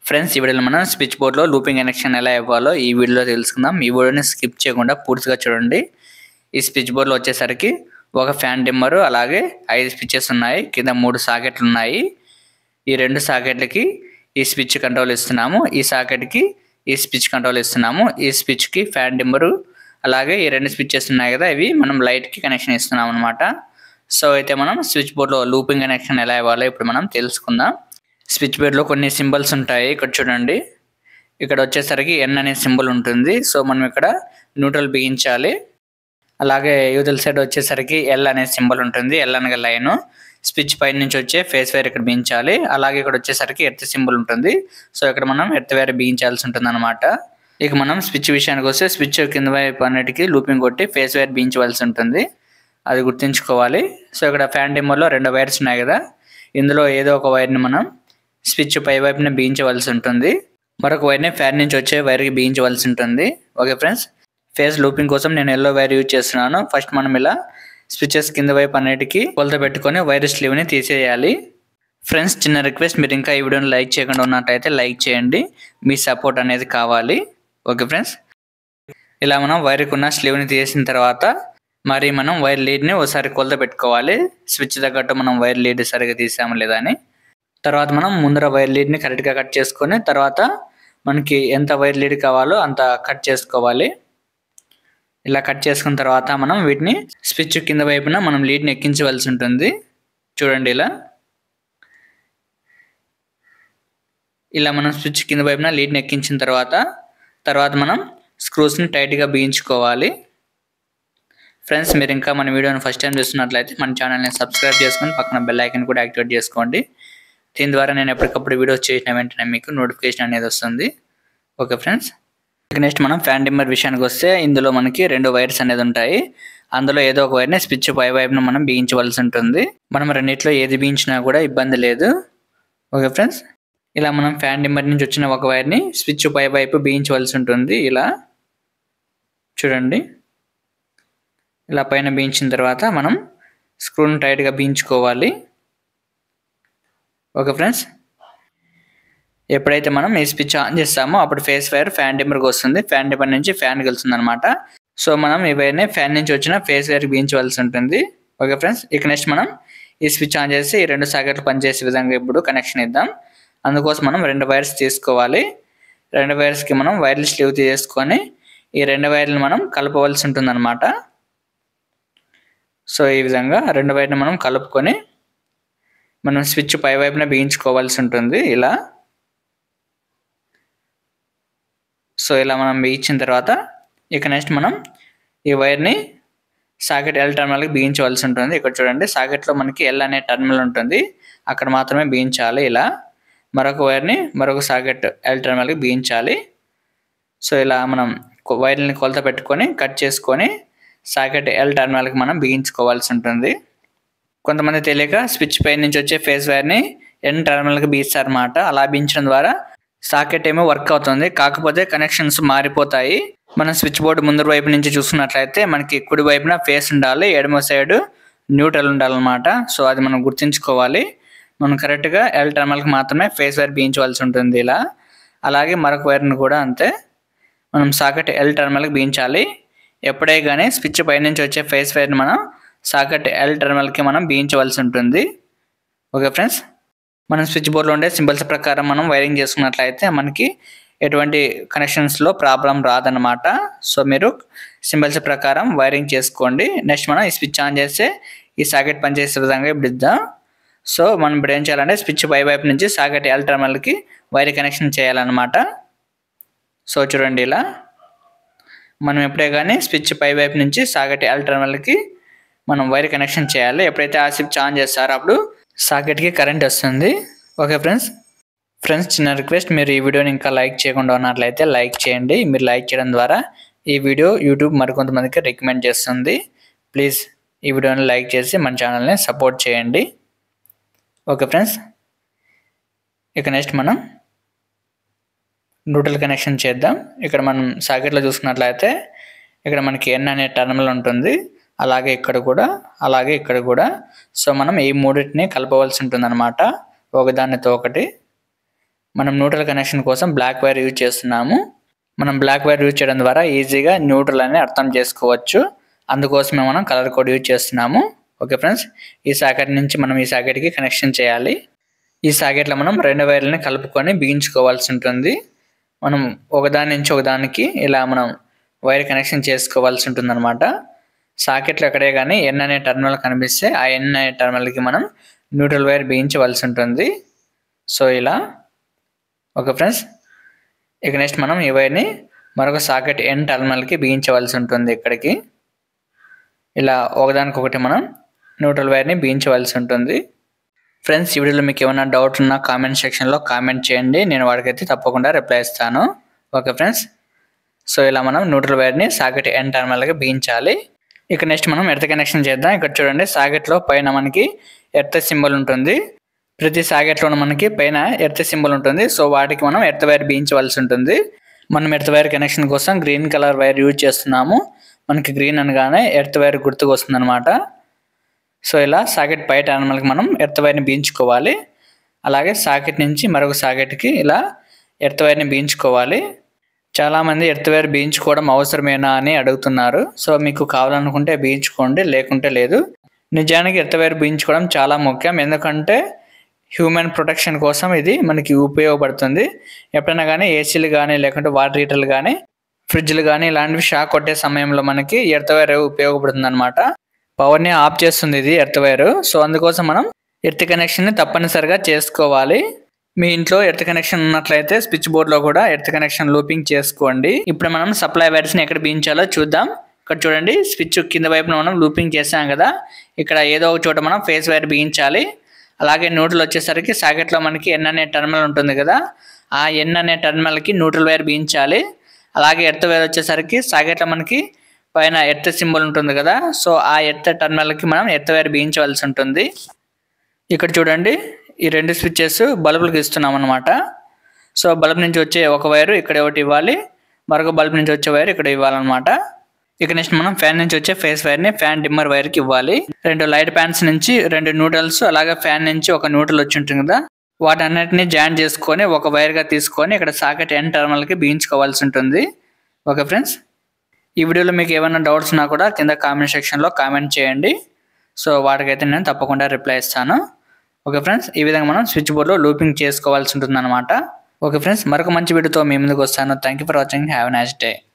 friends ఈ వీడియోలో మనం స్విచ్ బోర్డ్లో లూపింగ్ కనెక్షన్ ఎలా ఇవ్వాలో ఈ వీడియోలో తెలుసుకుందాం ఈ వీడియోని స్కిప్ చేయకుండా పూర్తిగా చూడండి ఈ స్విచ్ బోర్డ్లో వచ్చేసరికి ఒక ఫ్యాన్ డిమ్మరు అలాగే ఐదు స్విచ్చెస్ ఉన్నాయి కింద మూడు సాకెట్లు ఉన్నాయి ఈ రెండు సాకెట్లకి ఈ స్విచ్ కంట్రోల్ ఇస్తున్నాము ఈ సాకెట్కి ఈ స్విచ్ కంట్రోల్ ఇస్తున్నాము ఈ స్విచ్కి ఫ్యాన్ డిమ్మరు అలాగే ఈ రెండు స్విచ్చెస్ ఉన్నాయి కదా ఇవి మనం లైట్కి కనెక్షన్ ఇస్తున్నాం అనమాట సో అయితే మనం స్విచ్ బోర్డ్లో లూపింగ్ కనెక్షన్ ఎలా ఇవ్వాలో ఇప్పుడు మనం తెలుసుకుందాం స్విచ్ బోర్డ్లో కొన్ని సింబల్స్ ఉంటాయి ఇక్కడ చూడండి ఇక్కడ వచ్చేసరికి ఎన్ అనే సింబల్ ఉంటుంది సో మనం ఇక్కడ న్యూట్రల్ బిగించాలి అలాగే యూజల్ సైడ్ వచ్చేసరికి ఎల్ అనే సింబల్ ఉంటుంది ఎల్ అనగా లైన్ స్విచ్ పైన నుంచి వచ్చే ఫేస్ వైర్ ఇక్కడ బిగించాలి అలాగే ఇక్కడ వచ్చేసరికి ఎర్త్ సింబల్ ఉంటుంది సో ఇక్కడ మనం ఎర్త్ వైర్ బిగించాల్సి ఉంటుంది అనమాట ఇక మనం స్విచ్ విషయానికి వస్తే స్విచ్ కింద వైపు అన్నిటికీ లూపింగ్ కొట్టి ఫేస్ వైర్ బిగించవలసి ఉంటుంది అది గుర్తుంచుకోవాలి సో ఇక్కడ ఫ్యాన్ డిమ్మర్లో రెండు వైర్స్ ఉన్నాయి కదా ఇందులో ఏదో ఒక వైర్ని మనం స్విచ్ పై వైపున బిగించవలసి ఉంటుంది మరొక వైర్ని ఫ్యాన్ నుంచి వచ్చే వైర్కి బిగించవలసి ఉంటుంది ఓకే ఫ్రెండ్స్ ఫేస్ లూపింగ్ కోసం నేను ఎల్లో వైర్ యూజ్ చేస్తున్నాను ఫస్ట్ మనం ఇలా స్విచెస్ కింద వైపు అన్నిటికీ కొలత పెట్టుకొని వైర్ స్లీవ్ని తీసేయాలి ఫ్రెండ్స్ చిన్న రిక్వెస్ట్ మీరు ఇంకా ఈ వీడియోని లైక్ చేయకుండా ఉన్నట్టయితే లైక్ చేయండి మీ సపోర్ట్ అనేది కావాలి ఓకే ఫ్రెండ్స్ ఇలా మనం వైర్కి ఉన్న స్లీవ్ని తీసిన తర్వాత మరి మనం వైర్ లీడ్ని ఒకసారి కొలత పెట్టుకోవాలి స్విచ్ తగ్గట్టు మనం వైర్ లీడ్ సరిగా తీసాము లేదా అని తర్వాత మనం ముందర వైర్ లీడ్ని కరెక్ట్గా కట్ చేసుకొని తర్వాత మనకి ఎంత వైర్ లీడ్ కావాలో అంత కట్ చేసుకోవాలి ఇలా కట్ చేసుకున్న తర్వాత మనం వీటిని స్విచ్ కింద వైపున మనం లీడ్ని ఎక్కించవలసి ఉంటుంది చూడండి ఇలా ఇలా మనం స్విచ్ కింద వైపున లీడ్ని ఎక్కించిన తర్వాత తర్వాత మనం స్క్రూస్ని టైట్గా బిగించుకోవాలి ఫ్రెండ్స్ మీరు ఇంకా మన వీడియోని ఫస్ట్ టైం చూస్తున్నట్లయితే మన ఛానల్ని సబ్స్క్రైబ్ చేసుకొని పక్కన బెల్ ఐకన్ కూడా యాక్టివేట్ చేసుకోండి దీని ద్వారా నేను ఎప్పటికప్పుడు వీడియోస్ చేసిన వెంటనే మీకు నోటిఫికేషన్ అనేది వస్తుంది ఓకే ఫ్రెండ్స్ నెక్స్ట్ మనం ఫ్యాన్ డిమ్మర్ విషయానికి వస్తే ఇందులో మనకి రెండు వైర్స్ అనేది ఉంటాయి అందులో ఏదో ఒక వైర్ని స్విచ్ పై వైపున మనం బిగించవలసి ఉంటుంది మనం రెండిట్లో ఏది బిగించినా కూడా ఇబ్బంది లేదు ఓకే ఫ్రెండ్స్ ఇలా మనం ఫ్యాన్ డిమ్మర్ నుంచి వచ్చిన ఒక వైర్ని స్విచ్ పై వైపు బిగించవలసి ఉంటుంది ఇలా చూడండి ఇలా పైన బిగించిన తర్వాత మనం స్క్రూని టైట్గా బిగించుకోవాలి ఓకే ఫ్రెండ్స్ ఎప్పుడైతే మనం ఈ స్విచ్ ఆన్ చేస్తామో అప్పుడు ఫేస్ వైర్ ఫ్యాన్ డిమ్మర్కి వస్తుంది ఫ్యాన్ డిమ్మర్ నుంచి ఫ్యాన్కి వెళ్తుంది అనమాట సో మనం ఈ వైర్ని ఫ్యాన్ నుంచి వచ్చిన ఫేస్ వైర్కి బిగించవలసి ఉంటుంది ఓకే ఫ్రెండ్స్ ఇక నెక్స్ట్ మనం ఈ స్విచ్ ఆన్ చేసి ఈ రెండు సాకెట్లు పనిచేసే విధంగా ఇప్పుడు కనెక్షన్ ఇద్దాం అందుకోసం మనం రెండు వైర్స్ తీసుకోవాలి రెండు వైర్స్కి మనం వైర్లు స్లీవ్ తీసుకొని ఈ రెండు వైర్లు మనం కలపవలసి ఉంటుంది అనమాట సో ఈ విధంగా రెండు వైర్ని మనం కలుపుకొని మనం స్విచ్ పై వైపున బిగించుకోవాల్సి ఉంటుంది ఇలా సో ఇలా మనం బిగించిన తర్వాత ఇక నెక్స్ట్ మనం ఈ వైర్ని సాకెట్ ఎల్ టర్మినల్కి బిగించవలసి ఉంటుంది ఇక్కడ చూడండి సాకెట్లో మనకి ఎల్ అనే టర్మినల్ ఉంటుంది అక్కడ మాత్రమే బిగించాలి ఇలా మరొక వైర్ని మరొక సాకెట్ ఎల్ టర్మినల్కి బిగించాలి సో ఇలా మనం వైర్ని కొలత పెట్టుకొని కట్ చేసుకొని సాకెట్ ఎల్ టర్మినల్కి మనం బిగించుకోవాల్సి ఉంటుంది కొంతమంది తెలియక స్విచ్ పై నుంచి వచ్చే ఫేస్ వైర్ని ఎన్ టర్మినల్కి బిగిస్తారన్నమాట అలా బిగించడం ద్వారా సాకెట్ ఏమో వర్క్ అవుతుంది కాకపోతే కనెక్షన్స్ మారిపోతాయి మనం స్విచ్ బోర్డు ముందు వైపు నుంచి చూసుకున్నట్లయితే మనకి కుడి వైపున ఫేస్ ఉండాలి ఎడమ సైడ్ న్యూట్రల్ ఉండాలన్నమాట సో అది మనం గుర్తుంచుకోవాలి మనం కరెక్ట్గా ఎల్ టర్మినల్కి మాత్రమే ఫేస్ వైర్ బిగించవలసి ఉంటుంది ఇలా అలాగే మరొక వైర్ని కూడా అంతే మనం సాకెట్ ఎల్ టర్మినల్కి బిగించాలి ఎప్పుడే కానీ స్విచ్ పై నుంచి వచ్చే ఫేస్ వైర్ని మనం సాకెట్ ఎల్ టర్మినల్కి మనం బిగించవలసి ఉంటుంది ఓకే ఫ్రెండ్స్ మనం స్విచ్ బోర్డ్లో ఉండే సింబల్స్ ప్రకారం మనం వైరింగ్ చేసుకున్నట్లయితే మనకి ఎటువంటి కనెక్షన్స్లో ప్రాబ్లం రాదనమాట సో మీరు సింబల్స్ ప్రకారం వైరింగ్ చేసుకోండి నెక్స్ట్ మనం ఈ స్విచ్ ఆన్ చేస్తే ఈ సాకెట్ పనిచేసే విధంగా ఇప్పుడు ఇద్దాం సో మనం ఇప్పుడు ఏం చేయాలంటే స్విచ్ పై వైపు నుంచి సాకెట్ ఎల్ టర్మినల్కి వైర్ కనెక్షన్ చేయాలన్నమాట సో చూడండి ఇలా మనం ఎప్పుడే కానీ స్విచ్ పై వైపు నుంచి సాకెట్ ఎల్ టర్మినల్కి మనం వైర్ కనెక్షన్ చేయాలి ఎప్పుడైతే ఆ స్విచ్ ఆన్ చేస్తారో అప్పుడు సాకెట్కి కరెంట్ వస్తుంది ఓకే ఫ్రెండ్స్ ఫ్రెండ్స్ చిన్న రిక్వెస్ట్ మీరు ఈ వీడియోని ఇంకా లైక్ చేయకుండా ఉన్నట్లయితే లైక్ చేయండి మీరు లైక్ చేయడం ద్వారా ఈ వీడియో యూట్యూబ్ మరికొంతమందికి రికమెండ్ చేస్తుంది ప్లీజ్ ఈ వీడియోని లైక్ చేసి మన ఛానల్ని సపోర్ట్ చేయండి ఓకే ఫ్రెండ్స్ ఇక నెక్స్ట్ మనం న్యూట్రల్ కనెక్షన్ చేద్దాం ఇక్కడ మనం సాకెట్లో చూసుకున్నట్లయితే ఇక్కడ మనకి ఎన్ అనే టర్మినల్ ఉంటుంది అలాగే ఇక్కడ కూడా అలాగే ఇక్కడ కూడా సో మనం ఈ మూడింటిని కలపవలసి ఉంటుంది అనమాట ఒకదానితో ఒకటి మనం న్యూట్రల్ కనెక్షన్ కోసం బ్లాక్ వైర్ యూజ్ చేస్తున్నాము మనం బ్లాక్ వైర్ యూజ్ చేయడం ద్వారా ఈజీగా న్యూట్రల్ అని అర్థం చేసుకోవచ్చు అందుకోసమే మనం కలర్ కోడ్ యూజ్ చేస్తున్నాము ఓకే ఫ్రెండ్స్ ఈ సాకెట్ నుంచి మనం ఈ సాకెట్కి కనెక్షన్ చేయాలి ఈ సాకెట్లో మనం రెండు వైర్లని కలుపుకొని బిగించుకోవాల్సి ఉంటుంది మనం ఒకదాని నుంచి ఒకదానికి ఇలా మనం వైర్ కనెక్షన్ చేసుకోవాల్సి ఉంటుంది అనమాట సాకెట్లు ఎక్కడే కానీ ఎన్ అనే టర్మినల్ కనిపిస్తే ఆ ఎన్ అనే టర్మినల్కి మనం న్యూట్రల్ వైర్ బిగించవలసి ఉంటుంది సో ఇలా ఓకే ఫ్రెండ్స్ ఇక నెక్స్ట్ మనం ఈ వైర్ని మరొక సాకెట్ ఎన్ టర్మినల్కి బిగించవలసి ఉంటుంది ఇక్కడికి ఇలా ఒకదానికొకటి మనం న్యూట్రల్ వైర్ని బిగించవలసి ఉంటుంది ఫ్రెండ్స్ ఈ వీడియోలో మీకు ఏమైనా డౌట్ ఉన్నా కామెంట్ సెక్షన్లో కామెంట్ చేయండి నేను వాడికైతే తప్పకుండా రిప్లై ఇస్తాను ఓకే ఫ్రెండ్స్ సో ఇలా మనం న్యూట్రల్ వైర్ని సాకెట్ ఎన్ టర్మినల్కి బిగించాలి ఇక నెక్స్ట్ మనం ఎర్త్ కనెక్షన్ చేద్దాం ఇక్కడ చూడండి సాకెట్లో పైన మనకి ఎర్త్ సింబల్ ఉంటుంది ప్రతి సాకెట్లోనూ మనకి పైన ఎర్త్ సింబల్ ఉంటుంది సో వాటికి మనం ఎర్త్ వైర్ బిగించవలసి ఉంటుంది మనం ఎర్త్ వైర్ కనెక్షన్ కోసం గ్రీన్ కలర్ వైర్ యూజ్ చేస్తున్నాము మనకి గ్రీన్ అనగానే ఎర్త్ వైర్ గుర్తుకు వస్తుంది అనమాట సో ఇలా సాకెట్ పై టర్మినల్కి మనం ఎర్త్ వైర్ని బీయించుకోవాలి అలాగే సాకెట్ నుంచి మరొక సాకెట్కి ఇలా ఎర్త్ వైర్ని బీయించుకోవాలి చాలామంది ఎర్త్ వైర్ బీయించుకోవడం అవసరమేనా అని అడుగుతున్నారు సో మీకు కావాలనుకుంటే బీయించుకోండి లేకుంటే లేదు నిజానికి ఎర్త్ వైర్ బీయించుకోవడం చాలా ముఖ్యం ఎందుకంటే హ్యూమన్ ప్రొటెక్షన్ కోసం ఇది మనకి ఉపయోగపడుతుంది ఎప్పుడైనా కానీ ఏసీలు కానీ లేకుంటే వాటర్ హీటర్లు కానీ ఫ్రిడ్జ్లు కానీ ఇలాంటివి షాక్ కొట్టే సమయంలో మనకి ఎర్త్ వైర్ ఉపయోగపడుతుంది అనమాట పవర్ని ఆఫ్ చేస్తుంది ఇది ఎర్త్ వైర్ సో అందుకోసం మనం ఎర్త్ కనెక్షన్ని తప్పనిసరిగా చేసుకోవాలి మీ ఇంట్లో ఎర్త్ కనెక్షన్ ఉన్నట్లయితే స్విచ్ బోర్డ్లో కూడా ఎర్త్ కనెక్షన్ లూపింగ్ చేసుకోండి ఇప్పుడు మనం సప్లై వైర్స్ని ఎక్కడ బిగించాలో చూద్దాం ఇక్కడ చూడండి స్విచ్ కింద వైపున మనం లూపింగ్ చేసాం కదా ఇక్కడ ఏదో ఒక చోట మనం ఫేస్ వైర్ బిగించాలి అలాగే న్యూట్రల్ వచ్చేసరికి సాకెట్లో మనకి ఎన్ అనే టర్మినల్ ఉంటుంది కదా ఆ ఎన్ అనే టర్మినల్కి న్యూట్రల్ వైర్ బిగించాలి అలాగే ఎర్త్ వైర్ వచ్చేసరికి సాకెట్లో మనకి పైన ఎర్త్ సింబల్ ఉంటుంది కదా సో ఆ ఎర్త్ టర్మినల్కి మనం ఎర్త్ వైర్ బిగించవలసి ఉంటుంది ఇక్కడ చూడండి ఈ రెండు స్విచ్చెస్ బల్బులకు ఇస్తున్నాం అనమాట సో బల్బ్ నుంచి వచ్చే ఒక వైరు ఇక్కడ ఒకటి ఇవ్వాలి మరొక బల్బ్ నుంచి వచ్చే వైర్ ఇక్కడ ఇవ్వాలన్నమాట ఇక నెక్స్ట్ మనం ఫ్యాన్ నుంచి వచ్చే ఫేస్ వైర్ని ఫ్యాన్ డిమ్మర్ వైర్కి ఇవ్వాలి రెండు లైట్ ప్యాన్స్ నుంచి రెండు న్యూట్రల్స్ అలాగే ఫ్యాన్ నుంచి ఒక న్యూట్రల్ వచ్చి ఉంటుంది కదా వాటన్నిటిని జాయిన్ చేసుకొని ఒక వైర్గా తీసుకొని ఇక్కడ సాకెట్ ఎన్ టర్మినల్కి బిగించుకోవాల్సి ఉంటుంది ఓకే ఫ్రెండ్స్ ఈ వీడియోలో మీకు ఏమైనా డౌట్స్ ఉన్నా కూడా కింద కామెంట్ సెక్షన్లో కామెంట్ చేయండి సో వాటికైతే నేను తప్పకుండా రిప్లై ఇస్తాను ఓకే ఫ్రెండ్స్ ఈ విధంగా మనం స్విచ్ బోర్డ్లో లూపింగ్ చేసుకోవాల్సి ఉంటుంది అనమాట ఓకే ఫ్రెండ్స్ మరొక మంచి వీడియోతో మీ ముందుకు వస్తాను thank you for watching have nice day